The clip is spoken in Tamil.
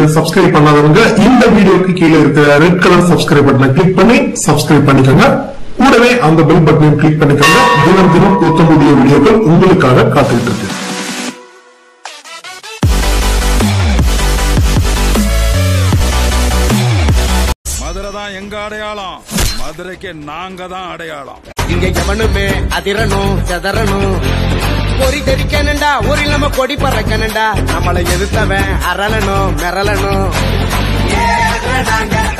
சப்ஸ்கிரைப் பண்ணாதவங்க இந்த வீடியோக்கு கீழே இருக்கிற ரெட் கலர் சப்ஸ்கிரைப் பட்டனை கிளிக் பண்ணி சப்ஸ்கிரைப் பண்ணிக்கோங்க கூடவே அந்த பெல் பட்டனையும் கிளிக் பண்ணிக்கோங்க தினம் தினம் புத்தமுடிய வீடியோக்கள் உங்களுக்காக காத்துக்கிட்டு இருக்கு மதுரை தான் எங்க அடையாளம் மதுரைக்கு நாங்க தான் அடையாளம் இங்க எவனுமே அதிரணும் செதறணும் பொறி தெரிக்கணுண்டா ஒரு நம்ம கொடி பறக்கணுண்டா நம்மளை எதிர்த்தவன் அரளணும் மிரளணும் ஏ, நாங்க